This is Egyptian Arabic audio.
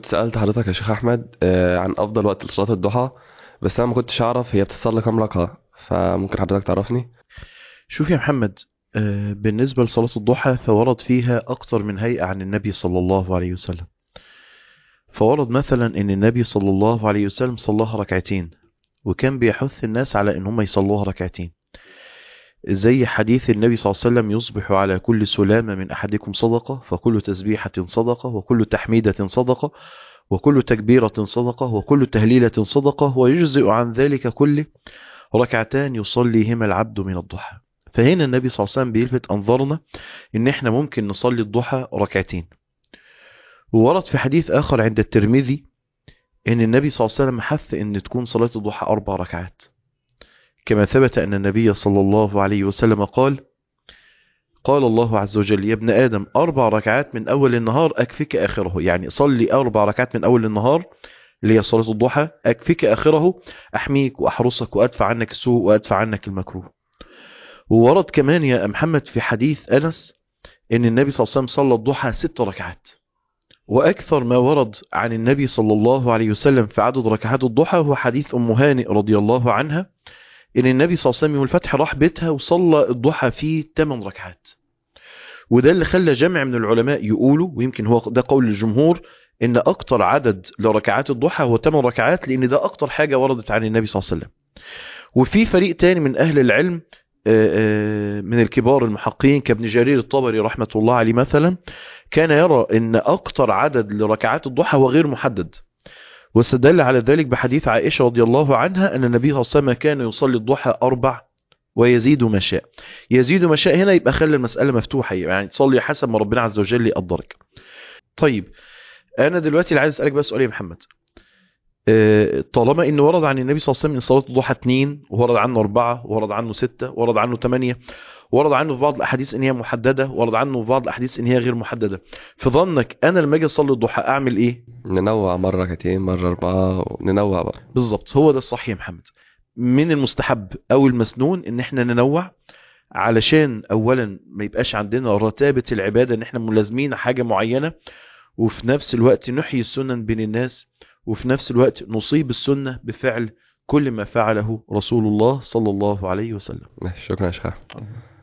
سألت حضرتك يا شيخ أحمد آه، عن أفضل وقت لصلاة الضحى بس أنا ما كنتش أعرف هي بتصلي كام ركعة فممكن حضرتك تعرفني شوف يا محمد آه، بالنسبة لصلاة الضحى فورد فيها أكتر من هيئة عن النبي صلى الله عليه وسلم فورد مثلا أن النبي صلى الله عليه وسلم صلاها ركعتين وكان بيحث الناس على أن هم يصلوها ركعتين زي حديث النبي صلى الله عليه وسلم يصبح على كل سلامة من أحدكم صدقة فكل تسبيحة صدقة وكل تحميدة صدقة وكل تكبيرة صدقة وكل تهليلة صدقة ويجزئ عن ذلك كله ركعتان يصليهما العبد من الضحى فهنا النبي صلى الله عليه وسلم بيلفت أنظارنا إن إحنا ممكن نصلي الضحى ركعتين وورد في حديث آخر عند الترمذي إن النبي صلى الله عليه وسلم حث إن تكون صلاة الضحى أربع ركعات كما ثبت أن النبي صلى الله عليه وسلم قال قال الله عز وجل يا ابن آدم أربع ركعات من أول النهار أكفك آخره يعني صلي أربع ركعات من أول النهار اللي هي صلاة الضحى أكفك آخره أحميك وأحرسك وأدفع عنك السوء وأدفع عنك المكروه وورد كمان يا محمد في حديث أنس إن النبي صلى الله عليه وسلم صلى الضحى ست ركعات وأكثر ما ورد عن النبي صلى الله عليه وسلم في عدد ركعات الضحى هو حديث أم هانئ رضي الله عنها إن النبي صلى الله عليه وسلم يوم الفتح راح بيتها وصلى الضحى فيه 8 ركعات وده اللي خلى جمع من العلماء يقولوا ويمكن هو ده قول الجمهور ان اكتر عدد لركعات الضحى هو 8 ركعات لان ده اكتر حاجة وردت عن النبي صلى الله عليه وسلم وفي فريق تاني من اهل العلم آه، آه، من الكبار المحققين كابن جرير الطبري رحمة الله عليه مثلا كان يرى ان اكتر عدد لركعات الضحى هو غير محدد واستدل على ذلك بحديث عائشة رضي الله عنها أن النبي صلى الله عليه وسلم كان يصلي الضحى أربع ويزيد ما شاء يزيد ما شاء هنا يبقى خلي المسألة مفتوحة يعني تصلي حسب ما ربنا عز وجل يقدرك طيب أنا دلوقتي اللي عايز أسألك بس سؤال يا محمد آه، طالما ان ورد عن النبي صلى الله عليه وسلم ان صلاه الضحى اثنين وورد عنه اربعه وورد عنه سته وورد عنه ثمانيه ورد عنه في بعض الاحاديث ان هي محدده ورد عنه في بعض الاحاديث ان هي غير محدده في ظنك انا لما اجي اصلي الضحى اعمل ايه ننوع مرة ركعتين مرة أربعة ننوع بقى بالظبط هو ده الصح يا محمد من المستحب او المسنون ان احنا ننوع علشان اولا ما يبقاش عندنا رتابة العبادة ان احنا ملازمين حاجة معينة وفي نفس الوقت نحيي السنن بين الناس وفي نفس الوقت نصيب السنة بفعل كل ما فعله رسول الله صلى الله عليه وسلم ماشي، شكرا يا شيخ أحمد